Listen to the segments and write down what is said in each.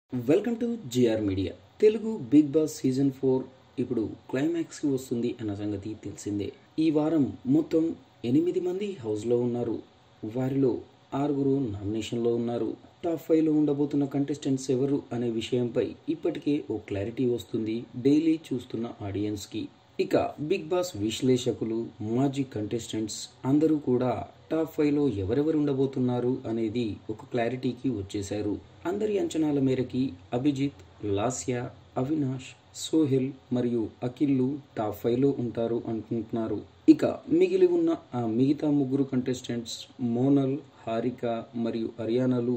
welcome to GR media Telugu Bigg Boss season four ఇప్పుడు క్లైమాక్స్కి వస్తుంది అన్న సంగతి తెలిసిందే ఈ వారం మొత్తం ఎనిమిది మంది హౌస్లో ఉన్నారు వారిలో ఆరుగురు నామినేషన్లో ఉన్నారు టాప్ ఫైవ్లో ఉండబోతున్న కంటెస్టెంట్స్ ఎవరు అనే విషయంపై ఇప్పటికే ఓ క్లారిటీ వస్తుంది డైలీ చూస్తున్న ఆడియన్స్కి ఇక బిగ్ బాస్ విశ్లేషకులు మాజీ కంటెస్టెంట్స్ అందరూ కూడా టాప్ ఫైవ్లో ఎవరెవరు ఉండబోతున్నారు అనేది ఒక క్లారిటీకి వచ్చేశారు అందరి అంచనాల మేరకి అభిజిత్ లాస్యా అవినాష్ సోహెల్ మరియు అఖిల్లు టాప్ ఫైవ్లో ఉంటారు అనుకుంటున్నారు ఇక మిగిలి ఉన్న ఆ మిగతా ముగ్గురు కంటెస్టెంట్స్ మోనల్ హారిక మరియు హర్యానాలు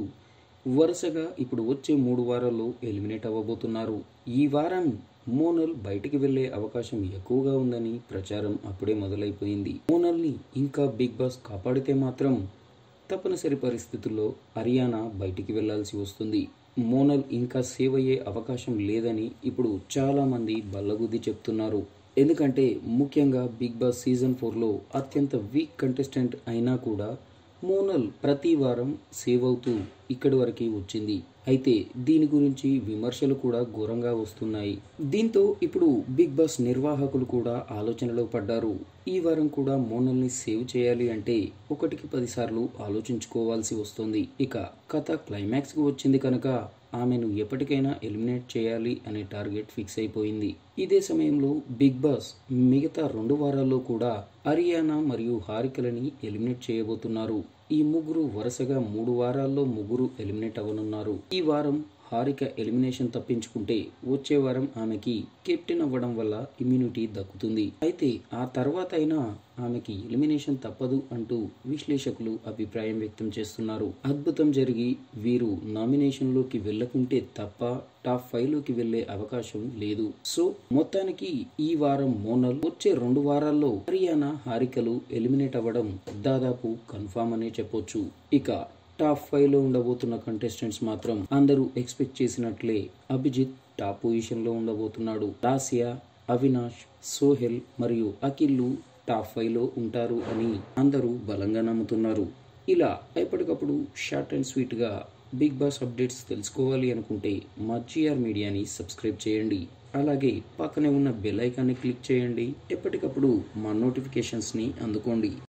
వరుసగా ఇప్పుడు వచ్చే మూడు వారాల్లో ఎలిమినేట్ అవ్వబోతున్నారు ఈ వారం మోనల్ బయటికి వెళ్లే అవకాశం ఎక్కువగా ఉందని ప్రచారం అప్పుడే మొదలైపోయింది మోనల్ని ఇంకా బిగ్ బాస్ కాపాడితే మాత్రం తప్పనిసరి పరిస్థితుల్లో హర్యానా బయటికి వెళ్లాల్సి వస్తుంది మోనల్ ఇంకా సేవ్ అయ్యే అవకాశం లేదని ఇప్పుడు చాలా మంది బల్లగుద్ది చెప్తున్నారు ఎందుకంటే ముఖ్యంగా బిగ్ బాస్ సీజన్ ఫోర్లో అత్యంత వీక్ కంటెస్టెంట్ అయినా కూడా మోనల్ ప్రతి వారం సేవ్ అవుతూ ఇక్కడి వరకు వచ్చింది అయితే దీని గురించి విమర్శలు కూడా ఘోరంగా వస్తున్నాయి దీంతో ఇప్పుడు బిగ్ బాస్ నిర్వాహకులు కూడా ఆలోచనలో పడ్డారు ఈ వారం కూడా మోనల్ని సేవ్ చేయాలి అంటే ఒకటికి పదిసార్లు ఆలోచించుకోవాల్సి వస్తుంది ఇక కథ క్లైమాక్స్కి వచ్చింది కనుక ఆమెను ఎప్పటికైనా ఎలిమినేట్ చేయాలి అనే టార్గెట్ ఫిక్స్ అయిపోయింది ఇదే సమయంలో బిగ్ బాస్ మిగతా రెండు వారాల్లో కూడా హరియానా మరియు హారికలని ఎలిమినేట్ చేయబోతున్నారు ఈ ముగ్గురు వరుసగా మూడు వారాల్లో ముగ్గురు ఎలిమినేట్ అవ్వనున్నారు ఈ వారం హారిక ఎలిమినేషన్ తప్పించుకుంటే వచ్చే వారం ఆమెకి కెప్టెన్ అవ్వడం వల్ల ఇమ్యూనిటీ దక్కుతుంది అయితే ఆ తర్వాత అయినా ఆమెకి ఎలిమినేషన్ తప్పదు అంటూ విశ్లేషకులు అభిప్రాయం వ్యక్తం చేస్తున్నారు అద్భుతం జరిగి వీరు నామినేషన్లోకి వెళ్లకుంటే తప్ప టాప్ ఫైవ్ లోకి వెళ్లే అవకాశం లేదు సో మొత్తానికి ఈ వారం మోనల్ వచ్చే రెండు వారాల్లో హర్యానా హారికలు ఎలిమినేట్ అవ్వడం దాదాపు కన్ఫామ్ అనే చెప్పొచ్చు ఇక టాప్ ఫైవ్ లో ఉండబోతున్న కంటెస్టెంట్స్ మాత్రం అందరూ ఎక్స్పెక్ట్ చేసినట్లే అభిజిత్ టాప్ పొజిషన్ లో ఉండబోతున్నాడు రాసియా అవినాష్ సోహెల్ మరియు అఖిల్లు టాప్ ఫైవ్ లో ఉంటారు అని అందరూ బలంగా నమ్ముతున్నారు ఇలా ఎప్పటికప్పుడు షార్ట్ అండ్ స్వీట్ గా బిగ్ బాస్ అప్డేట్స్ తెలుసుకోవాలి అనుకుంటే మా జిఆర్ మీడియాని సబ్స్క్రైబ్ చేయండి అలాగే పక్కనే ఉన్న బెల్ ఐకాన్ని క్లిక్ చేయండి ఎప్పటికప్పుడు మా నోటిఫికేషన్స్ని అందుకోండి